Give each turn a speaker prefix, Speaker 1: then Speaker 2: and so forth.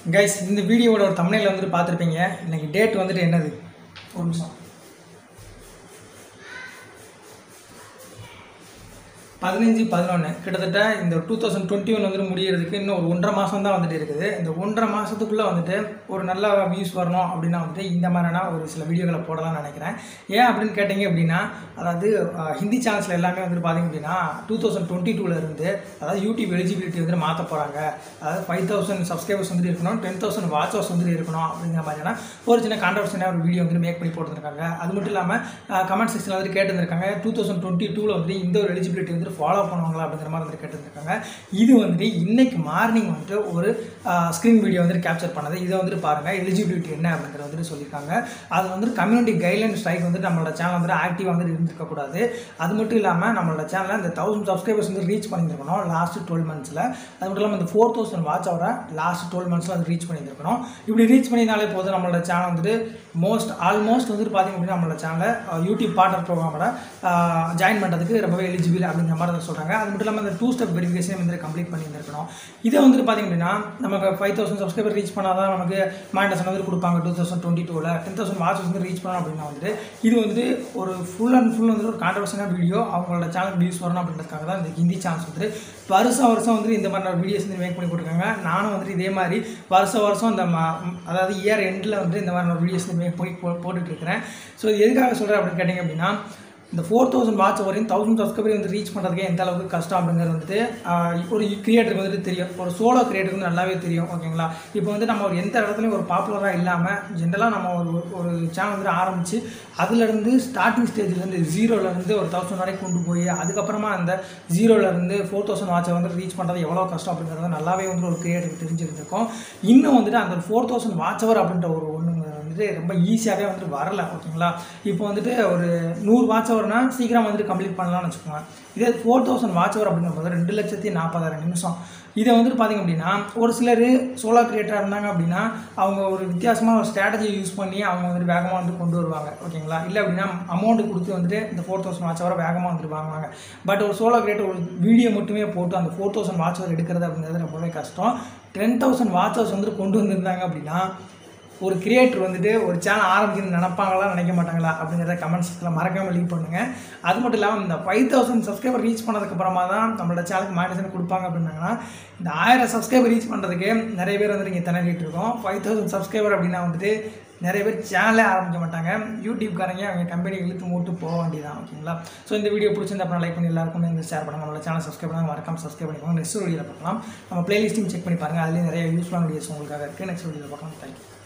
Speaker 1: guys இந்த வீடியோவோட ஒரு தமிழில் வந்துட்டு பார்த்துருப்பீங்க இன்னைக்கு டேட் வந்துட்டு என்னது ஒரு நிமிஷம் பதினஞ்சு பதினொன்று கிட்டத்தட்ட இந்த டூ தௌசண்ட் டுவெண்ட்டி ஒன் வந்துட்டு முடியறதுக்கு இன்னும் ஒரு ஒன்றரை மாதம் தான் வந்துட்டு இருக்குது இந்த ஒன்றரை மாதத்துக்குள்ளே வந்துட்டு ஒரு நல்ல வியூஸ் வரணும் அப்படின்னா வந்துட்டு இந்த மாதிரியான ஒரு சில வீடியோக்களை போடலாம்னு நினைக்கிறேன் ஏன் அப்படின்னு கேட்டிங்க அப்படின்னா அதாவது அஹ், ஹிந்தி சேனல்ஸில் எல்லாமே வந்துட்டு பார்த்தீங்க அப்படின்னா டூ தௌசண்ட் டுவெண்ட்டி இருந்து அதாவது யூடியூப் எலிஜிபிலிட்டி வந்துட்டு மாற்ற போகிறாங்க அதாவது ஃபைவ் தௌசண்ட் சப்ஸ்கிரைபர்ஸ் வந்துட்டு இருக்கணும் டென் தௌசண்ட் வாட்ச் ஹவர்ஸ் வந்துட்டு இருக்கணும் அப்படிங்கிற மாதிரியான ஒரு சின்ன கான்ட்ரவர்சியான ஒரு வீடியோ வந்துட்டு மேக் பண்ணி போட்டுருக்காங்க அது மட்டும் இல்லாமல் கமெண்ட் செக்ஷனில் வந்துட்டு கேட்டுருக்காங்க டூ தௌசண்ட் டுவெண்ட்டி டூவில் வந்துட்டு இந்த ஒரு எலிஜிபிலிட்டி வந்துட்டு ஃபாலோ பண்ணுவாங்களா அப்படிங்கிற மாதிரி வந்துட்டு கேட்டுருக்காங்க இது வந்துட்டு இன்னைக்கு மார்னிங் வந்துட்டு ஒரு ஸ்க்ரீன் வீடியோ வந்துட்டு கேப்சர் பண்ணது இதை வந்துட்டு பாருங்கள் எலிஜிபிலிட்டி என்ன அப்படிங்கிறத வந்துட்டு சொல்லியிருக்காங்க அது வந்துட்டு கம்யூனிட்டி கைட்லைன் ஸ்ட்ரைக் வந்துட்டு நம்மளோட சேனல் வந்துட்டு ஆக்டிவாக வந்துட்டு இருந்திருக்கக்கூடாது அது மட்டும் இல்லாமல் நம்மளோட சேனலில் இந்த தௌசண்ட் சப்ஸ்கிரைபர்ஸ் வந்து ரீச் பண்ணியிருக்கணும் லாஸ்ட் டுவெல் மந்த்ஸில் அது மட்டும் இல்லாமல் இந்த ஃபோர் தௌசண்ட் வாட்ச் அவரை லாஸ்ட் டுவெல் மந்த்ஸில் அது ரீச் பண்ணியிருக்கணும் இப்படி ரீச் பண்ணியிருந்தாலே போதும் நம்மளோட சேனல் வந்துட்டு மோஸ்ட் ஆல்மோஸ்ட் வந்துட்டு பார்த்திங்க அப்படின்னா நம்மளோட சேனலை யூடியூப் பார்ட்னர் ப்ரோக்ராமோட ஜாயின் பண்ணுறதுக்கு ரொம்பவே எலிஜிபிள் அப்படிங்கிற மாதிரி தான் சொல்கிறாங்க அது மட்டும் இல்லாமல் இந்த டூ ஸ்டெப் வெரிஃபிகேஷன் வந்து கம்ப்ளீட் பண்ணியிருந்திருக்கணும் இதை வந்துட்டு பார்த்திங்க அப்படின்னா நமக்கு ஃபைவ் தௌசண்ட் சப்ஸ்கிரைபர் ரீச் பண்ணால் தான் நமக்கு மாண்டேஷன் வந்து கொடுப்பாங்க டூ தௌசண்ட் டுவெண்ட்டி டூவில் டென் தௌசண்ட் வாட்ச் வந்து ரீச் பண்ணணும் அப்படின்னா வந்துட்டு இது வந்துட்டு ஒரு ஃபுல் அண்ட் ஃபுல் வந்துட்டு ஒரு கான்ட்ரவர்ஷனான வீடியோ அவங்களோட சேனல் வியூஸ் வரணும் அப்படின்றதுக்காக தான் இந்த ஹிந்தி சேனல்ஸ் வந்துட்டு வருஷம் வருஷம் வந்துட்டு இந்த மாதிரி வீடியோஸ் வந்து மேக் பண்ணி போட்டிருக்காங்க நானும் வந்துட்டு இதே மாதிரி வருஷம் வருஷம் இந்த ம- அதாவது இயர் எண்டில் வந்து இந்த மாதிரி வீடியோஸ் வந்து மேக் பண்ணி போ போட்டுட்டு இருக்கிறேன் ஸோ இது எதுக்காக சொல்கிறேன் அப்படின்னு கேட்டிங்க அப்படின்னா இந்த ஃபோர் தௌசண்ட் வாட்ச் வரையும் தௌசண்ட் சப்ஸ்கிரைபர் வந்து ரீச் பண்ணுறதுக்கே எந்த அளவுக்கு கஷ்டம் அப்படிங்கிறது வந்துட்டு ஆஹ், ஒரு கிரியேட்டருக்கு வந்துட்டு தெரியும் ஒரு சோலோ கிரியேட்டருக்கு வந்து நல்லாவே தெரியும் ஓகேங்களா இப்போ வந்து நம்ம ஒரு எந்த இடத்துலையும் ஒரு பாப்புலராக இல்லாமல் ஜென்ரலாக நம்ம ஒரு ஒரு சேனல் வந்துட்டு ஆரம்பித்து அதுலேருந்து ஸ்டார்டிங் ஸ்டேஜ்லேருந்து ஜீரோலேருந்து ஒரு தௌசண்ட் வரைக்கும் கொண்டு போய் அதுக்கப்புறமா அந்த ஜீரோலேருந்து ஃபோர் தௌசண்ட் வாட்சை வந்து ரீச் பண்ணுறது எவ்வளோ கஷ்டம் அப்படிங்கிறது நல்லாவே வந்து ஒரு கிரியேட்டருக்கு தெரிஞ்சிருந்திருக்கும் இன்னும் வந்துட்டு அந்த ஃபோர் தௌசண்ட் வாட்ச் அவர் அப்படின்ற ஒரு ஒன்று வந்துட்டு ரொம்ப ஈஸியாகவே வந்துட்டு வரல ஓகேங்களா இப்போ வந்துட்டு ஒரு நூறு வாட்ச் ஹவர்னா சீக்கிரம் வந்துட்டு கம்ப்ளீட் பண்ணலாம்னு வச்சுக்கோங்க இதே ஃபோர் தௌசண்ட் வாட்ச் ஹவர் அப்படிங்கும்போது ரெண்டு லட்சத்தி நாற்பதாயிரம் நிமிஷம் இதை வந்துட்டு பார்த்திங்க அப்படின்னா ஒரு சிலர் சோலா கிரியேட்டராக இருந்தாங்க அப்படின்னா அவங்க ஒரு வித்தியாசமான ஒரு ஸ்ட்ராட்டஜி யூஸ் பண்ணி அவங்க வந்துட்டு வேகமாக வந்து கொண்டு வருவாங்க ஓகேங்களா இல்லை அப்படின்னா அமௌண்ட் கொடுத்து வந்துட்டு இந்த ஃபோர் தௌசண்ட் வாட்ச் ஹவர் வேகமாக வந்துட்டு வாங்குவாங்க பட் ஒரு சோலா கிரியேட்டர் ஒரு வீடியோ மட்டுமே போட்டு அந்த ஃபோர் தௌசண்ட் வாட்ச் ஹவர் எடுக்கிறது அப்படிங்கிறது ரொம்பவே கஷ்டம் டென் தௌசண்ட் வாட்ச் ஹவர்ஸ் வந்துட்டு கொண்டு வந்திருந்தாங்க அப்படின்னா ஒரு கிரியேட்டர் வந்துட்டு ஒரு சேனல் ஆரம்பிக்கணும்னு நினைப்பாங்களா நினைக்க மாட்டாங்களா அப்படிங்கிறத கமெண்ட்ஸில் மறக்காமல் லீவ் பண்ணுங்கள் அது மட்டும் இல்லாமல் இந்த ஃபைவ் தௌசண்ட் சப்ஸ்கிரைபர் ரீச் பண்ணதுக்கப்புறமா தான் நம்மளோட சேனலுக்கு மானிட்டேஷன் கொடுப்பாங்க அப்படின்னாங்கன்னா இந்த ஆயிரம் சப்ஸ்கிரைபர் ரீச் பண்ணுறதுக்கு நிறைய பேர் வந்துட்டு இங்கே திணறிட்டு இருக்கோம் ஃபைவ் தௌசண்ட் சப்ஸ்கிரைபர் அப்படின்னா வந்துட்டு நிறைய பேர் சேனலே ஆரம்பிக்க மாட்டாங்க யூடியூப்காரங்க அவங்க கம்பெனி இழுத்து மூட்டு போக வேண்டியதான் ஓகேங்களா ஸோ இந்த வீடியோ பிடிச்சிருந்தா அப்புறம் லைக் பண்ணி எல்லாருக்கும் இந்த ஷேர் பண்ணுங்க நம்மளோட சேனல் சப்ஸ்கிரைப் பண்ணுங்க மறக்காம சப்ஸ்கிரைப் பண்ணிக்கோங்க நெக்ஸ்ட் வீடியோவில் பார்க்கலாம் நம்ம பிளேலிஸ்ட்டையும் செக் பண்ணி பாருங்கள் அதுலேயும் நிறைய யூஸ்ஃபுல்லான வீடியோஸ் உங்களுக்காக இருக்குது நெக்ஸ்ட் வீடியோவில் பார்க்கலாம் தேங்க்யூ